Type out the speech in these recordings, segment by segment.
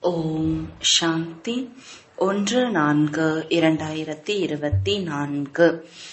ஓம் சாந்தி ஒன்று நான்கு இரண்டாயிரத்தி இருபத்தி நான்கு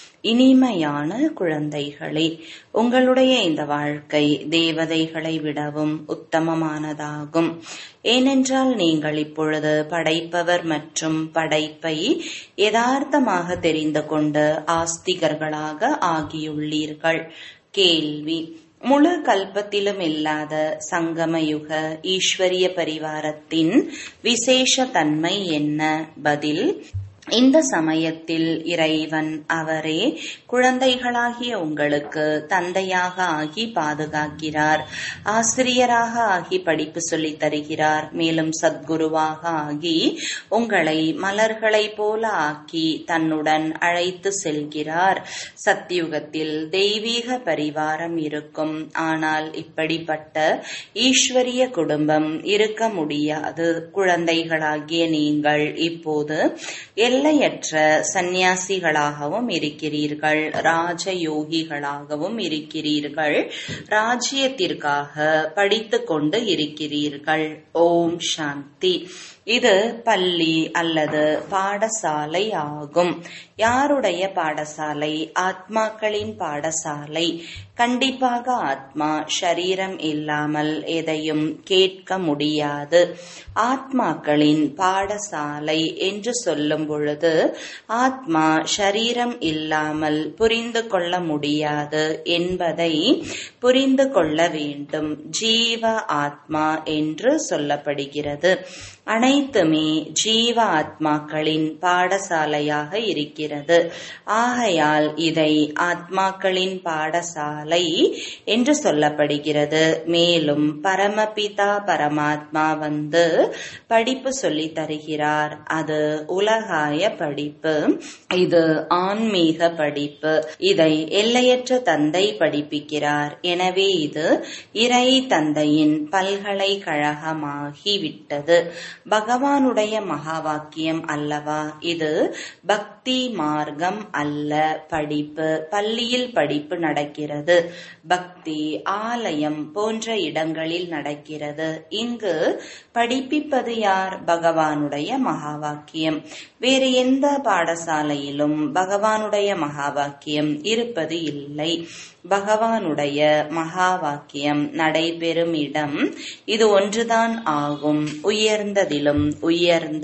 இனிமையான குழந்தைகளே உங்களுடைய இந்த வாழ்க்கை தேவதைகளை விடவும் உத்தமமானதாகும் ஏனென்றால் நீங்கள் இப்பொழுது படைப்பவர் மற்றும் படைப்பை யதார்த்தமாக தெரிந்து கொண்டு ஆஸ்திகர்களாக ஆகியுள்ளீர்கள் கேள்வி முழு கல்பத்திலும் இல்லாத சங்கமயுக ஈஸ்வரிய பரிவாரத்தின் விசேஷ தன்மை என்ன பதில் இந்த சமயத்தில் இறைவன் அவரே குழந்தைகளாகிய உங்களுக்கு தந்தையாக ஆகி பாதுகாக்கிறார் ஆசிரியராக ஆகி படிப்பு சொல்லித் தருகிறார் மேலும் சத்குருவாக ஆகி உங்களை மலர்களைப் போல ஆக்கி தன்னுடன் அழைத்து செல்கிறார் சத்தியுகத்தில் தெய்வீக பரிவாரம் இருக்கும் ஆனால் இப்படிப்பட்ட ஈஸ்வரிய குடும்பம் இருக்க முடியாது குழந்தைகளாகிய நீங்கள் இப்போது எல்லையற்ற சந்நியாசிகளாகவும் இருக்கிறீர்கள் ராஜயோகிகளாகவும் இருக்கிறீர்கள் ராஜ்யத்திற்காக படித்துக் கொண்டு இருக்கிறீர்கள் ஓம் சாந்தி இது பள்ளி அல்லது பாடசாலை ஆகும் யாருடைய பாடசாலை ஆத்மாக்களின் பாடசாலை கண்டிப்பாக ஆத்மா ஷரீரம் இல்லாமல் எதையும் கேட்க முடியாது ஆத்மாக்களின் பாடசாலை என்று சொல்லும் பொழுது ஆத்மா ஷரீரம் இல்லாமல் புரிந்து கொள்ள முடியாது என்பதை புரிந்து கொள்ள வேண்டும் ஜீவ ஆத்மா என்று சொல்லப்படுகிறது அனைத்துமே ஜீவ ஆத்மாக்களின் பாடசாலையாக இருக்கிறது ஆகையால் இதை ஆத்மாக்களின் பாடசாலை என்று சொல்லப்படுகிறது மேலும் பரமபிதா பரமாத்மா வந்து படிப்பு சொல்லி தருகிறார் அது உலகாய படிப்பு இது ஆன்மீக படிப்பு இதை எல்லையற்ற தந்தை படிப்பிக்கிறார் எனவே இது இறை தந்தையின் பல்கலைக்கழகமாகி விட்டது பகவானுடைய மகா வாக்கியம் அல்லவா இது பக்தி மார்க்கம் அல்ல படிப்பு பள்ளியில் படிப்பு நடக்கிறது பக்தி ஆலயம் போன்ற இடங்களில் நடக்கிறது இங்கு படிப்பிப்பது யார் பகவானுடைய மகா வாக்கியம் வேறு எந்த பாடசாலையிலும் பகவானுடைய மகா வாக்கியம் இருப்பது இல்லை பகவானுடைய மகா வாக்கியம் நடைபெறும் இடம் இது ஒன்றுதான் ஆகும் உயர்ந்ததிலும் உயர்ந்த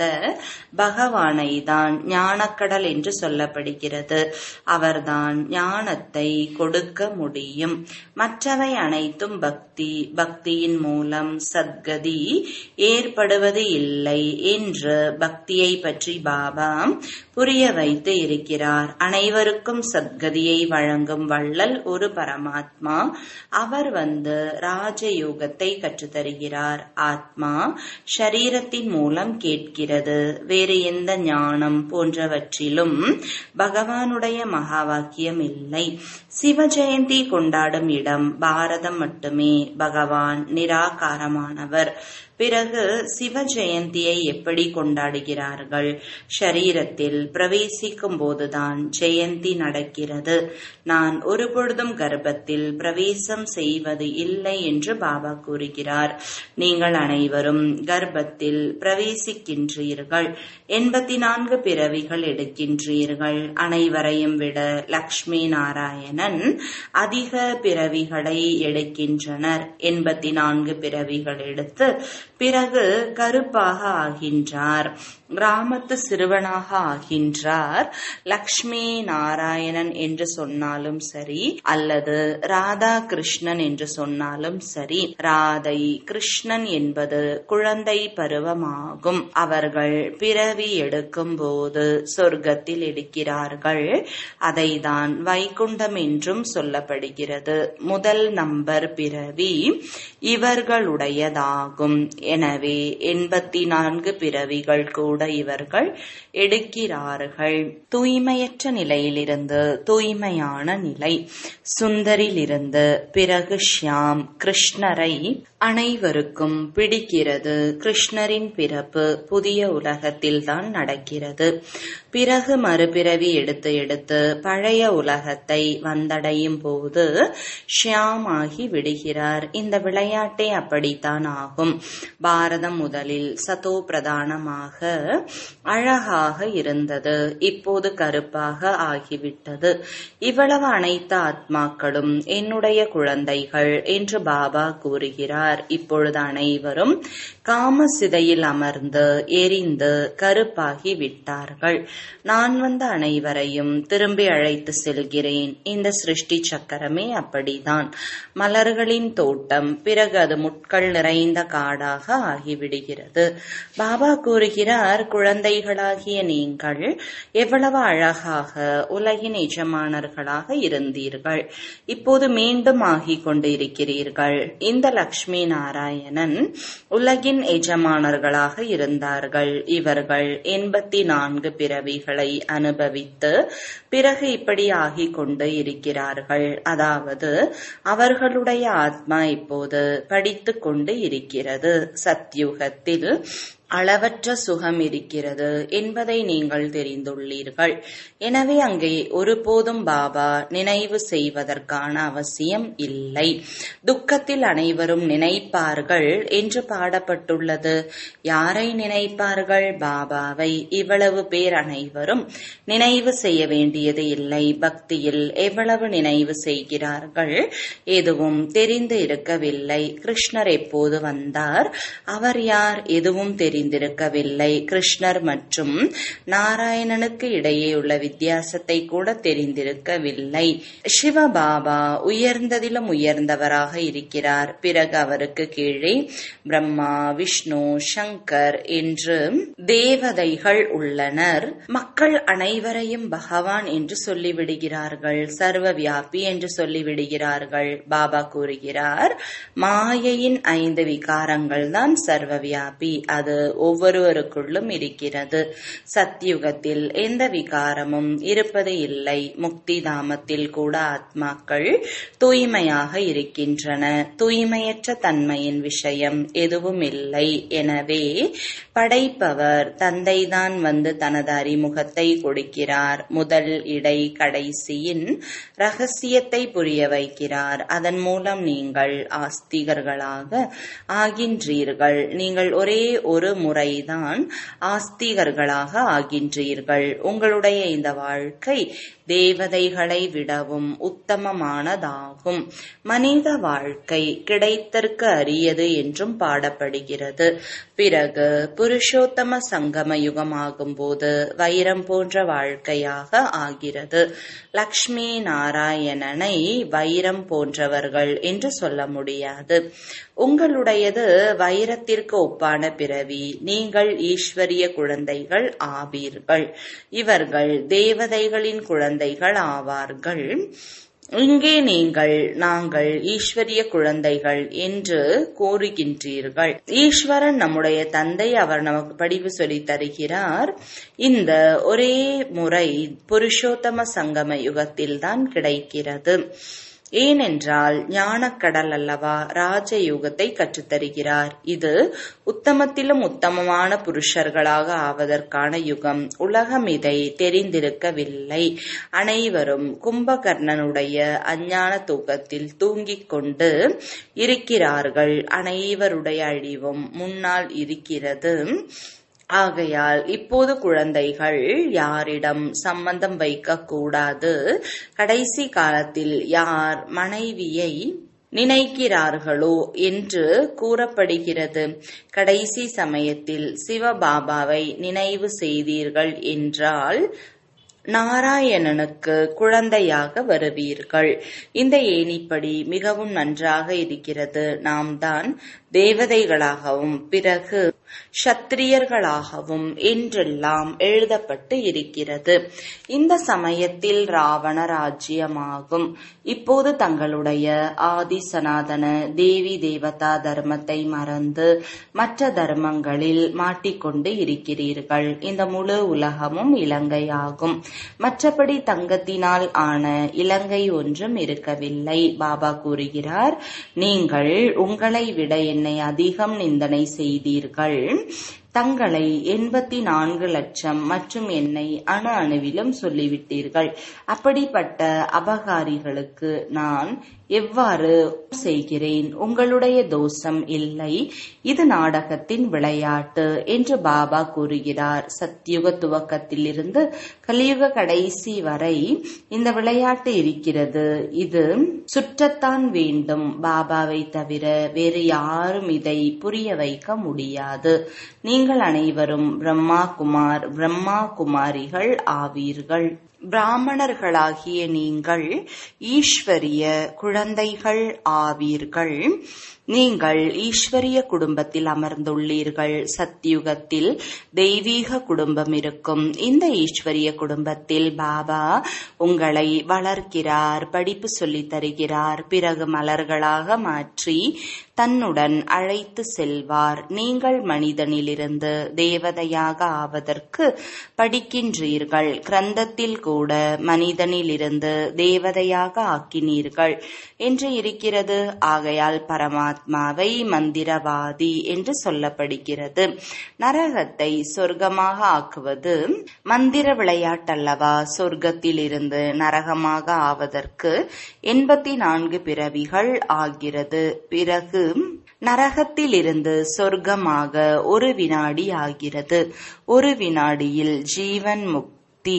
பகவானை தான் ஞானக்கடல் என்று சொல்லப்படுகிறது அவர்தான் ஞானத்தை கொடுக்க முடியும் மற்றவை அனைத்தும் பக்தி பக்தியின் மூலம் சத்கதி ஏற்படுவது இல்லை என்று பக்தியை பற்றி பாபா புரிய வைத்து இருக்கிறார் அனைவருக்கும் சத்கதியை வழங்கும் வள்ளல் ஒரு பரமாத்மா அவர் வந்து ராஜயோகத்தை கற்றுத்தருகிறார் ஆத்மா ஷரீரத்தின் மூலம் கேட்கிறது வேறு எந்த ஞானம் போன்றவற்றிலும் பகவானுடைய மகா வாக்கியம் இல்லை சிவ ஜெயந்தி கொண்டாடும் இடம் பாரதம் மட்டுமே பகவான் நிராகாரமானவர் பிறகு சிவ ஜெயந்தியை எப்படி கொண்டாடுகிறார்கள் ஷரீரத்தில் பிரவேசிக்கும் போதுதான் ஜெயந்தி நடக்கிறது நான் ஒரு பொழுதும் கர்ப்பத்தில் பிரவேசம் செய்வது இல்லை என்று பாபா கூறுகிறார் நீங்கள் அனைவரும் கர்ப்பத்தில் பிரவேசிக்கின்றீர்கள் எண்பத்தி நான்கு பிறவிகள் எடுக்கின்றீர்கள் அனைவரையும் விட லக்ஷ்மி நாராயணன் அதிக பிறவிகளை எடுக்கின்றனர் எண்பத்தி நான்கு பிறவிகள் எடுத்து பிறகு கருப்பாக ஆகின்றார் கிராமத்து சிறுவனாக ஆகின்றார் லக்ஷ்மி நாராயணன் என்று சொன்னாலும் சரி அல்லது ராதா கிருஷ்ணன் என்று சொன்னாலும் சரி ராதை கிருஷ்ணன் என்பது குழந்தை பருவமாகும் அவர்கள் பிறவி எடுக்கும் போது சொர்க்கத்தில் எடுக்கிறார்கள் அதைதான் வைகுண்டம் என்றும் சொல்லப்படுகிறது முதல் நம்பர் பிறவி இவர்களுடையதாகும் எனவே எண்பத்தி நான்கு பிறவிகள் கூட இவர்கள் எடுக்கிறார்கள் தூய்மையற்ற நிலையிலிருந்து தூய்மையான நிலை சுந்தரிலிருந்து பிறகு ஷியாம் கிருஷ்ணரை அனைவருக்கும் பிடிக்கிறது கிருஷ்ணரின் பிறப்பு புதிய உலகத்தில் தான் நடக்கிறது பிறகு மறுபிறவி எடுத்து எடுத்து பழைய உலகத்தை வந்தடையும் போது ஷியாமாகி விடுகிறார் இந்த விளையாட்டே அப்படித்தான் ஆகும் பாரதம் முதலில் சதோ பிரதானமாக அழகாக இருந்தது இப்போது கருப்பாக ஆகிவிட்டது இவ்வளவு அனைத்து ஆத்மாக்களும் என்னுடைய குழந்தைகள் என்று பாபா கூறுகிறார் இப்பொழுது அனைவரும் காம சிதையில் அமர்ந்து எரிந்து கருப்பாகி விட்டார்கள் நான் வந்த அனைவரையும் திரும்பி அழைத்து செல்கிறேன் இந்த சிருஷ்டி சக்கரமே அப்படிதான் மலர்களின் தோட்டம் பிறகு அது முட்கள் நிறைந்த காடாக ஆகிவிடுகிறது பாபா கூறுகிறார் குழந்தைகளாகிய நீங்கள் எவ்வளவு அழகாக உலகின் எஜமானர்களாக இருந்தீர்கள் இப்போது மீண்டும் ஆகிக் கொண்டு இருக்கிறீர்கள் இந்த லக்ஷ்மி நாராயணன் உலகின் எஜமானர்களாக இருந்தார்கள் இவர்கள் எண்பத்தி நான்கு பிறவிகளை அனுபவித்து பிறகு இப்படி ஆகிக் கொண்டு இருக்கிறார்கள் அதாவது அவர்களுடைய ஆத்மா இப்போது படித்துக் கொண்டு இருக்கிறது சத்யுகத்தில் அளவற்ற சுகம் இருக்கிறது என்பதை நீங்கள் தெரிந்துள்ளீர்கள் எனவே அங்கே ஒருபோதும் பாபா நினைவு செய்வதற்கான அவசியம் இல்லை துக்கத்தில் அனைவரும் நினைப்பார்கள் என்று பாடப்பட்டுள்ளது யாரை நினைப்பார்கள் பாபாவை இவ்வளவு பேர் அனைவரும் நினைவு செய்ய வேண்டியது இல்லை பக்தியில் எவ்வளவு நினைவு செய்கிறார்கள் எதுவும் தெரிந்து இருக்கவில்லை கிருஷ்ணர் எப்போது வந்தார் அவர் யார் எதுவும் தெரிந்து தெரிந்திருக்கவில்லை கிருஷ்ணர் மற்றும் நாராயணனுக்கு இடையே உள்ள வித்தியாசத்தை கூட தெரிந்திருக்கவில்லை சிவபாபா உயர்ந்ததிலும் உயர்ந்தவராக இருக்கிறார் பிறகு அவருக்கு கீழே பிரம்மா விஷ்ணு சங்கர் என்று தேவதைகள் உள்ளனர் மக்கள் அனைவரையும் பகவான் என்று சொல்லிவிடுகிறார்கள் சர்வ வியாபி என்று சொல்லிவிடுகிறார்கள் பாபா கூறுகிறார் மாயையின் ஐந்து விகாரங்கள் தான் சர்வ வியாபி அது ஒவ்வொருவருக்குள்ளும் இருக்கிறது சத்யுகத்தில் எந்த விகாரமும் இருப்பது இல்லை முக்தி தாமத்தில் கூட ஆத்மாக்கள் தூய்மையாக இருக்கின்றன தூய்மையற்ற தன்மையின் விஷயம் எதுவும் இல்லை எனவே படைப்பவர் தந்தைதான் வந்து தனது அறிமுகத்தை கொடுக்கிறார் முதல் இடை கடைசியின் ரகசியத்தை புரிய வைக்கிறார் அதன் மூலம் நீங்கள் ஆஸ்திகர்களாக ஆகின்றீர்கள் நீங்கள் ஒரே ஒரு முறைதான் ஆஸ்திகர்களாக ஆகின்றீர்கள் உங்களுடைய இந்த வாழ்க்கை தேவதைகளை விடவும் உத்தமமானதாகும் மனித வாழ்க்கை கிடைத்தற்கு அரியது என்றும் பாடப்படுகிறது பிறகு புருஷோத்தம சங்கம யுகமாகும் போது வைரம் போன்ற வாழ்க்கையாக ஆகிறது லக்ஷ்மி நாராயணனை வைரம் போன்றவர்கள் என்று சொல்ல முடியாது உங்களுடையது வைரத்திற்கு ஒப்பான பிறவி நீங்கள் ஈஸ்வரிய குழந்தைகள் ஆவீர்கள் இவர்கள் தேவதைகளின் குழந்தைகள் ஆவார்கள் இங்கே நீங்கள் நாங்கள் ஈஸ்வரிய குழந்தைகள் என்று கூறுகின்றீர்கள் ஈஸ்வரன் நம்முடைய தந்தை அவர் நமக்கு படிவு சொல்லி தருகிறார் இந்த ஒரே முறை புருஷோத்தம சங்கம யுகத்தில்தான் கிடைக்கிறது ஏனென்றால் ஞானக்கடல் அல்லவா ராஜயோகத்தை கற்றுத்தருகிறார் இது உத்தமத்திலும் உத்தமமான புருஷர்களாக ஆவதற்கான யுகம் உலகம் இதை தெரிந்திருக்கவில்லை அனைவரும் கும்பகர்ணனுடைய அஞ்ஞான தூக்கத்தில் தூங்கிக் கொண்டு இருக்கிறார்கள் அனைவருடைய அழிவும் முன்னால் இருக்கிறது ஆகையால் இப்போது குழந்தைகள் யாரிடம் சம்பந்தம் வைக்க கூடாது கடைசி காலத்தில் யார் மனைவியை நினைக்கிறார்களோ என்று கூறப்படுகிறது கடைசி சமயத்தில் சிவபாபாவை நினைவு செய்தீர்கள் என்றால் நாராயணனுக்கு குழந்தையாக வருவீர்கள் இந்த ஏணிப்படி மிகவும் நன்றாக இருக்கிறது நாம் தான் தேவதைகளாகவும் பிறகு சத்திரியர்களாகவும் என்றெல்லாம் எழுதப்பட்டு இருக்கிறது இந்த சமயத்தில் ராவண ராஜ்யமாகும் இப்போது தங்களுடைய ஆதி சனாதன தேவி தேவதா தர்மத்தை மறந்து மற்ற தர்மங்களில் மாட்டிக்கொண்டு இருக்கிறீர்கள் இந்த முழு உலகமும் இலங்கையாகும் மற்றபடி தங்கத்தினால் ஆன இலங்கை ஒன்றும் இருக்கவில்லை பாபா கூறுகிறார் நீங்கள் உங்களை விட என்னை அதிகம் நிந்தனை செய்தீர்கள் தங்களை எண்பத்தி நான்கு லட்சம் மற்றும் என்னை அணு அணுவிலும் சொல்லிவிட்டீர்கள் அப்படிப்பட்ட அபகாரிகளுக்கு நான் எவ்வாறு செய்கிறேன் உங்களுடைய தோஷம் இல்லை இது நாடகத்தின் விளையாட்டு என்று பாபா கூறுகிறார் சத்யுக துவக்கத்திலிருந்து கலியுக கடைசி வரை இந்த விளையாட்டு இருக்கிறது இது சுற்றத்தான் வேண்டும் பாபாவை தவிர வேறு யாரும் இதை புரிய வைக்க முடியாது நீங்கள் அனைவரும் பிரம்மா குமார் பிரம்மா குமாரிகள் ஆவீர்கள் பிராமணர்களாகிய நீங்கள் ஈஸ்வரிய குழந்தைகள் ஆவீர்கள் நீங்கள் ஈஸ்வரிய குடும்பத்தில் அமர்ந்துள்ளீர்கள் சத்தியுகத்தில் தெய்வீக குடும்பம் இருக்கும் இந்த ஈஸ்வரிய குடும்பத்தில் பாபா உங்களை வளர்க்கிறார் படிப்பு சொல்லித் தருகிறார் பிறகு மலர்களாக மாற்றி தன்னுடன் அழைத்து செல்வார் நீங்கள் மனிதனிலிருந்து தேவதையாக ஆவதற்கு படிக்கின்றீர்கள் கிரந்தத்தில் கூட மனிதனிலிருந்து தேவதையாக ஆக்கினீர்கள் என்று இருக்கிறது ஆகையால் பரமாத்மாவை மந்திரவாதி என்று சொல்லப்படுகிறது நரகத்தை சொர்க்கமாக ஆக்குவது மந்திர விளையாட்டல்லவா சொர்க்கத்தில் இருந்து நரகமாக ஆவதற்கு எண்பத்தி நான்கு பிறவிகள் ஆகிறது பிறகு நரகத்திலிருந்து சொர்க்கமாக ஒரு வினாடி ஆகிறது ஒரு வினாடியில் ஜீவன் முக்தி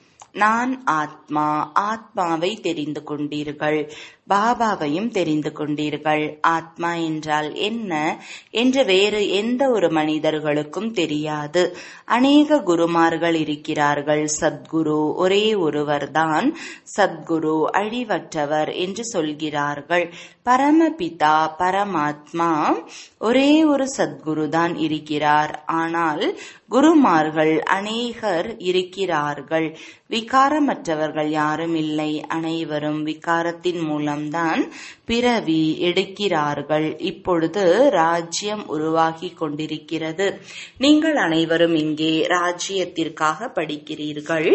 நான் ஆத்மா ஆத்மாவை தெரிந்து கொண்டீர்கள் பாபாவையும் தெரிந்து கொண்டீர்கள் ஆத்மா என்றால் என்ன என்று வேறு எந்த ஒரு மனிதர்களுக்கும் தெரியாது அநேக குருமார்கள் இருக்கிறார்கள் சத்குரு ஒரே ஒருவர்தான் சத்குரு அழிவற்றவர் என்று சொல்கிறார்கள் பரமபிதா பரமாத்மா ஒரே ஒரு சத்குரு தான் இருக்கிறார் ஆனால் குருமார்கள் அநேகர் இருக்கிறார்கள் விகாரமற்றவர்கள் யாரும் இல்லை அனைவரும் விகாரத்தின் மூலம்தான் பிறவி எடுக்கிறார்கள் இப்பொழுது ராஜ்யம் உருவாகி கொண்டிருக்கிறது நீங்கள் அனைவரும் இங்கே ராஜ்யத்திற்காக படிக்கிறீர்கள்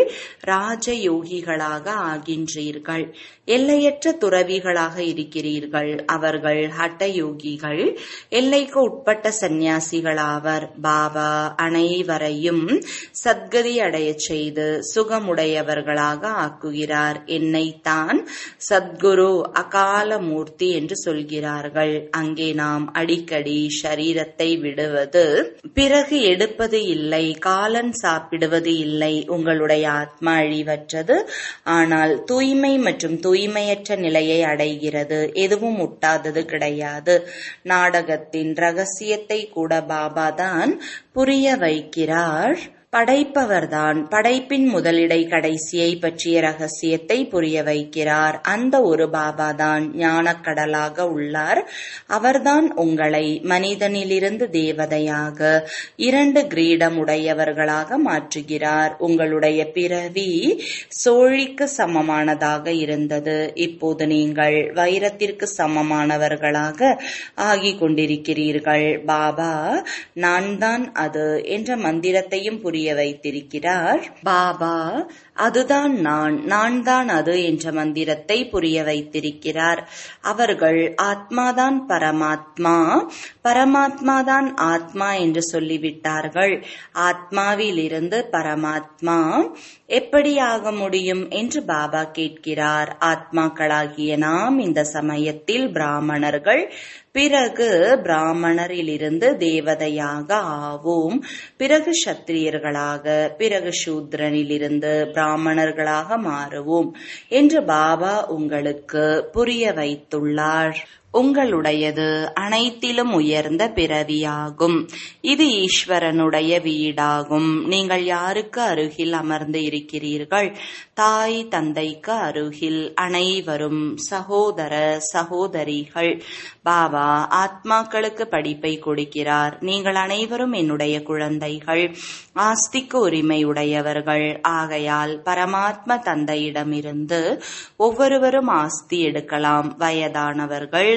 ராஜயோகிகளாக ஆகின்றீர்கள் எல்லையற்ற துறவிகளாக இருக்கிறீர்கள் அவர்கள் ஹட்டயோகிகள் எல்லைக்கு உட்பட்ட சந்நியாசிகளாவர் பாபா அனைவரையும் சத்கதி அடையச் செய்து சுகமுடையவர்களாக ஆக்குகிறார் என்னைத்தான் சத்குரு அகால மூர்த்தி என்று சொல்கிறார்கள் அங்கே நாம் அடிக்கடி ஷரீரத்தை விடுவது பிறகு எடுப்பது இல்லை காலன் சாப்பிடுவது இல்லை உங்களுடைய ஆத்மா அழிவற்றது ஆனால் தூய்மை மற்றும் தூய்மையற்ற நிலையை அடைகிறது எதுவும் முட்டாதது கிடையாது நாடகத்தின் ரகசியத்தை கூட பாபா தான் புரிய வைக்கிறார் படைப்பவர்தான் படைப்பின் முதலிடை கடைசியை பற்றிய ரகசியத்தை புரிய வைக்கிறார் அந்த ஒரு பாபா தான் ஞானக்கடலாக உள்ளார் அவர்தான் உங்களை மனிதனிலிருந்து தேவதையாக இரண்டு கிரீடம் உடையவர்களாக மாற்றுகிறார் உங்களுடைய பிறவி சோழிக்கு சமமானதாக இருந்தது இப்போது நீங்கள் வைரத்திற்கு சமமானவர்களாக ஆகிக் கொண்டிருக்கிறீர்கள் பாபா நான் தான் அது என்ற மந்திரத்தையும் புரிய புரிய வைத்திருக்கிறார் பாபா அதுதான் நான் நான் தான் அது என்ற மந்திரத்தை புரிய வைத்திருக்கிறார் அவர்கள் ஆத்மாதான் பரமாத்மா பரமாத்மாதான் ஆத்மா என்று சொல்லிவிட்டார்கள் ஆத்மாவிலிருந்து பரமாத்மா எப்படி ஆக முடியும் என்று பாபா கேட்கிறார் ஆத்மாக்களாகிய நாம் இந்த சமயத்தில் பிராமணர்கள் பிறகு பிராமணரிலிருந்து தேவதையாக ஆவோம் பிறகு சத்திரியர்களாக பிறகு சூத்ரனிலிருந்து பிராமணர்களாக மாறுவோம் என்று பாபா உங்களுக்கு புரிய வைத்துள்ளார் உங்களுடையது அனைத்திலும் உயர்ந்த பிறவியாகும் இது ஈஸ்வரனுடைய வீடாகும் நீங்கள் யாருக்கு அருகில் அமர்ந்து இருக்கிறீர்கள் தாய் தந்தைக்கு அருகில் அனைவரும் சகோதர சகோதரிகள் பாபா ஆத்மாக்களுக்கு படிப்பை கொடுக்கிறார் நீங்கள் அனைவரும் என்னுடைய குழந்தைகள் ஆஸ்திக்கு உரிமை உடையவர்கள் ஆகையால் பரமாத்ம தந்தையிடமிருந்து ஒவ்வொருவரும் ஆஸ்தி எடுக்கலாம் வயதானவர்கள்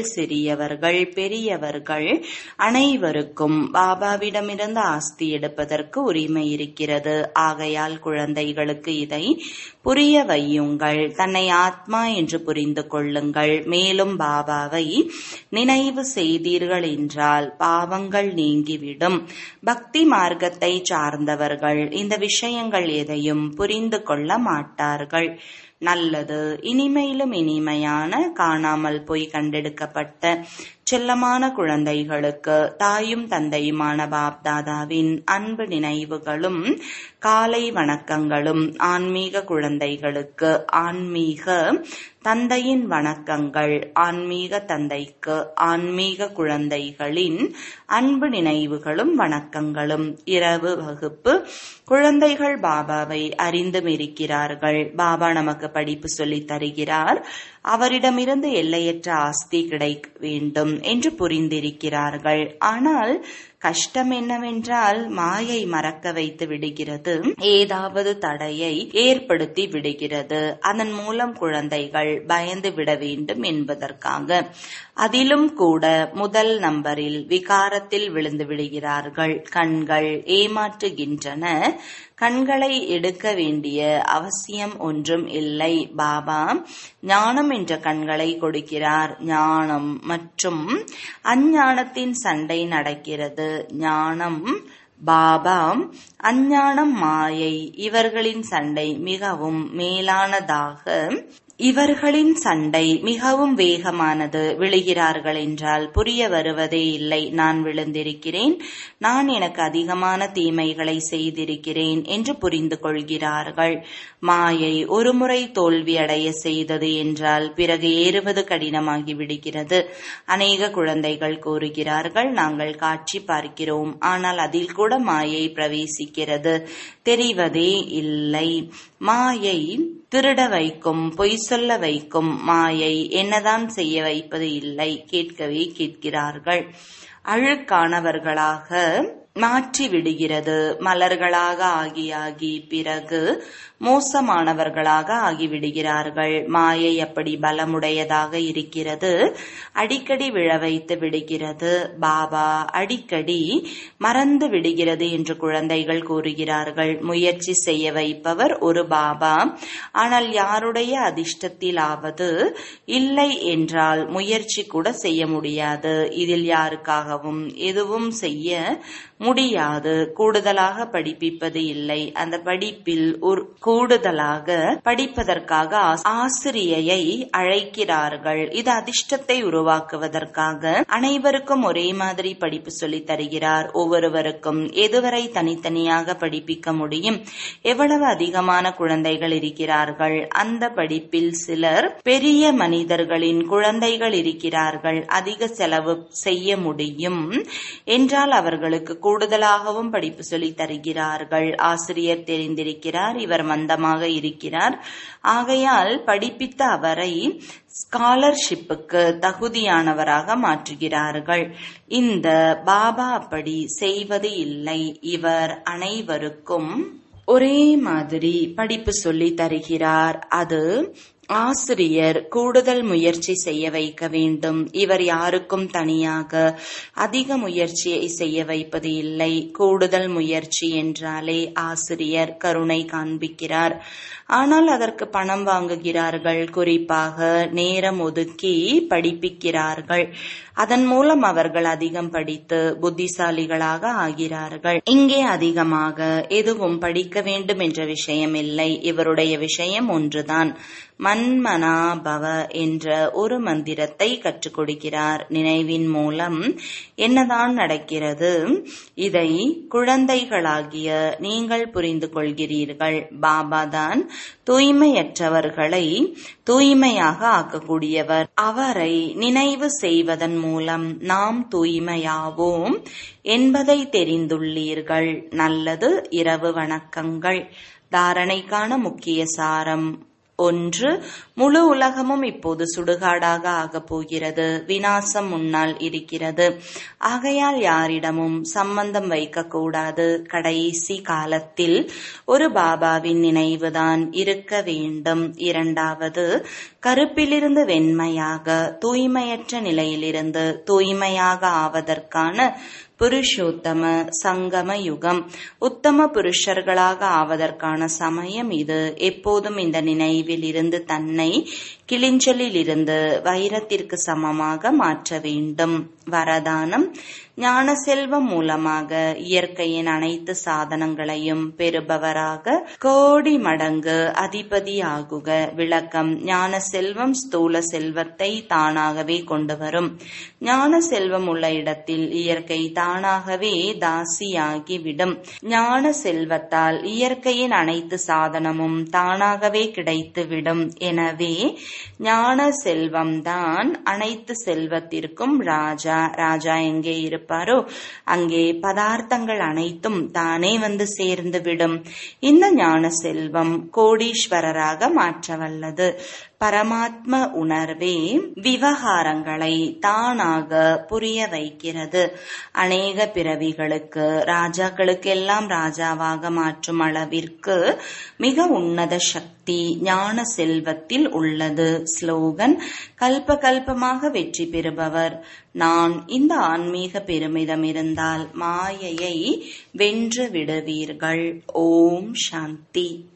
சிறியவர்கள் பெரியவர்கள் அனைவருக்கும் பாபாவிடமிருந்து ஆஸ்தி எடுப்பதற்கு உரிமை இருக்கிறது ஆகையால் குழந்தைகளுக்கு இதை புரிய வையுங்கள் தன்னை ஆத்மா என்று புரிந்து கொள்ளுங்கள் மேலும் பாபாவை நினைவு செய்தீர்கள் என்றால் பாவங்கள் நீங்கிவிடும் பக்தி மார்க்கத்தை சார்ந்தவர்கள் இந்த விஷயங்கள் எதையும் புரிந்து கொள்ள மாட்டார்கள் நல்லது இனிமையிலும் இனிமையான காணாமல் போய் கண்டெடுக்கப்பட்ட செல்லமான குழந்தைகளுக்கு தாயும் தந்தையுமான பாப்தாதாவின் அன்பு நினைவுகளும் காலை வணக்கங்களும் ஆன்மீக குழந்தைகளுக்கு ஆன்மீக தந்தையின் வணக்கங்கள் ஆன்மீக தந்தைக்கு ஆன்மீக குழந்தைகளின் அன்பு நினைவுகளும் வணக்கங்களும் இரவு வகுப்பு குழந்தைகள் பாபாவை அறிந்தும் இருக்கிறார்கள் பாபா நமக்கு படிப்பு சொல்லித் தருகிறார் அவரிடமிருந்து எல்லையற்ற ஆஸ்தி கிடைக்க வேண்டும் என்று புரிந்திருக்கிறார்கள் ஆனால் கஷ்டம் என்னவென்றால் மாயை மறக்க வைத்து விடுகிறது ஏதாவது தடையை ஏற்படுத்தி விடுகிறது அதன் மூலம் குழந்தைகள் பயந்து விட வேண்டும் என்பதற்காக அதிலும் கூட முதல் நம்பரில் விகாரத்தில் விழுந்து விடுகிறார்கள் கண்கள் ஏமாற்றுகின்றன கண்களை எடுக்க வேண்டிய அவசியம் ஒன்றும் இல்லை பாபா ஞானம் என்ற கண்களை கொடுக்கிறார் ஞானம் மற்றும் அஞ்ஞானத்தின் சண்டை நடக்கிறது ஞானம் பாபா அஞ்ஞானம் மாயை இவர்களின் சண்டை மிகவும் மேலானதாக இவர்களின் சண்டை மிகவும் வேகமானது விழுகிறார்கள் என்றால் புரிய வருவதே இல்லை நான் விழுந்திருக்கிறேன் நான் எனக்கு அதிகமான தீமைகளை செய்திருக்கிறேன் என்று புரிந்து கொள்கிறார்கள் மாயை ஒருமுறை தோல்வியடைய செய்தது என்றால் பிறகு ஏறுவது கடினமாகி விடுகிறது அநேக குழந்தைகள் கூறுகிறார்கள் நாங்கள் காட்சி பார்க்கிறோம் ஆனால் அதில் கூட மாயை பிரவேசிக்கிறது தெரிவதே இல்லை மாயை திருட வைக்கும் பொய் சொல்ல வைக்கும் மாயை என்னதான் செய்ய வைப்பது இல்லை கேட்கவே கேட்கிறார்கள் அழுக்கானவர்களாக மாற்றி விடுகிறது மலர்களாக ஆகி ஆகி பிறகு மோசமானவர்களாக ஆகிவிடுகிறார்கள் மாயை அப்படி பலமுடையதாக இருக்கிறது அடிக்கடி விழ வைத்து விடுகிறது பாபா அடிக்கடி மறந்து விடுகிறது என்று குழந்தைகள் கூறுகிறார்கள் முயற்சி செய்ய வைப்பவர் ஒரு பாபா ஆனால் யாருடைய அதிர்ஷ்டத்திலாவது இல்லை என்றால் முயற்சி கூட செய்ய முடியாது இதில் யாருக்காகவும் எதுவும் செய்ய முடியாது கூடுதலாக படிப்பிப்பது இல்லை அந்த படிப்பில் ஒரு கூடுதலாக படிப்பதற்காக ஆசிரியையை அழைக்கிறார்கள் இது அதிர்ஷ்டத்தை உருவாக்குவதற்காக அனைவருக்கும் ஒரே மாதிரி படிப்பு சொல்லி தருகிறார் ஒவ்வொருவருக்கும் எதுவரை தனித்தனியாக படிப்பிக்க முடியும் எவ்வளவு அதிகமான குழந்தைகள் இருக்கிறார்கள் அந்த படிப்பில் சிலர் பெரிய மனிதர்களின் குழந்தைகள் இருக்கிறார்கள் அதிக செலவு செய்ய முடியும் என்றால் அவர்களுக்கு கூடுதலாகவும் படிப்பு சொல்லி தருகிறார்கள் ஆசிரியர் தெரிந்திருக்கிறார் இவர் மந்தமாக இருக்கிறார் ஆகையால் படிப்பித்த அவரை ஸ்காலர்ஷிப்புக்கு தகுதியானவராக மாற்றுகிறார்கள் இந்த பாபா அப்படி செய்வது இல்லை இவர் அனைவருக்கும் ஒரே மாதிரி படிப்பு சொல்லி தருகிறார் அது ஆசிரியர் கூடுதல் முயற்சி செய்ய வைக்க வேண்டும் இவர் யாருக்கும் தனியாக அதிக முயற்சியை செய்ய வைப்பது இல்லை கூடுதல் முயற்சி என்றாலே ஆசிரியர் கருணை காண்பிக்கிறார் ஆனால் அதற்கு பணம் வாங்குகிறார்கள் குறிப்பாக நேரம் ஒதுக்கி படிப்பிக்கிறார்கள் அதன் மூலம் அவர்கள் அதிகம் படித்து புத்திசாலிகளாக ஆகிறார்கள் இங்கே அதிகமாக எதுவும் படிக்க வேண்டும் என்ற விஷயம் இல்லை இவருடைய விஷயம் ஒன்றுதான் மன்மனாபவ என்ற ஒரு மந்திரத்தை கற்றுக் கொடுக்கிறார் நினைவின் மூலம் என்னதான் நடக்கிறது இதை குழந்தைகளாகிய நீங்கள் புரிந்து கொள்கிறீர்கள் பாபாதான் தூய்மையற்றவர்களை தூய்மையாக ஆக்கக்கூடியவர் அவரை நினைவு செய்வதன் மூலம் நாம் தூய்மையாவோம் என்பதை தெரிந்துள்ளீர்கள் நல்லது இரவு வணக்கங்கள் தாரணைக்கான முக்கிய சாரம் ஒன்று முழு உலகமும் இப்போது சுடுகாடாக ஆகப் போகிறது வினாசம் முன்னால் இருக்கிறது ஆகையால் யாரிடமும் சம்பந்தம் வைக்கக்கூடாது கடைசி காலத்தில் ஒரு பாபாவின் நினைவுதான் இருக்க வேண்டும் இரண்டாவது கருப்பிலிருந்து வெண்மையாக தூய்மையற்ற நிலையிலிருந்து தூய்மையாக ஆவதற்கான புருஷோத்தம சங்கம யுகம் உத்தம புருஷர்களாக ஆவதற்கான சமயம் இது எப்போதும் இந்த நினைவில் இருந்து தன்னை கிளிஞ்சலில் இருந்து வைரத்திற்கு சமமாக மாற்ற வேண்டும் வரதானம் ஞான செல்வம் மூலமாக இயற்கையின் அனைத்து சாதனங்களையும் பெறுபவராக கோடி மடங்கு அதிபதியாகுக விளக்கம் ஞான செல்வம் ஸ்தூல செல்வத்தை தானாகவே கொண்டு வரும் ஞான செல்வம் உள்ள இடத்தில் இயற்கை தானாகவே தாசியாகிவிடும் ஞான செல்வத்தால் இயற்கையின் அனைத்து சாதனமும் தானாகவே கிடைத்துவிடும் எனவே ஞான செல்வம்தான் அனைத்து செல்வத்திற்கும் ராஜா ராஜா எங்கே இருப்பாரோ அங்கே பதார்த்தங்கள் அனைத்தும் தானே வந்து சேர்ந்து விடும் இந்த ஞான செல்வம் கோடீஸ்வரராக மாற்றவல்லது பரமாத்ம உணர்வே விவகாரங்களை தானாக புரிய வைக்கிறது அநேக பிறவிகளுக்கு ராஜாக்களுக்கெல்லாம் ராஜாவாக மாற்றும் அளவிற்கு மிக உன்னத சக்தி ஞான செல்வத்தில் உள்ளது ஸ்லோகன் கல்ப கல்பமாக வெற்றி பெறுபவர் நான் இந்த ஆன்மீக பெருமிதம் இருந்தால் மாயையை வென்று விடுவீர்கள் ஓம் சாந்தி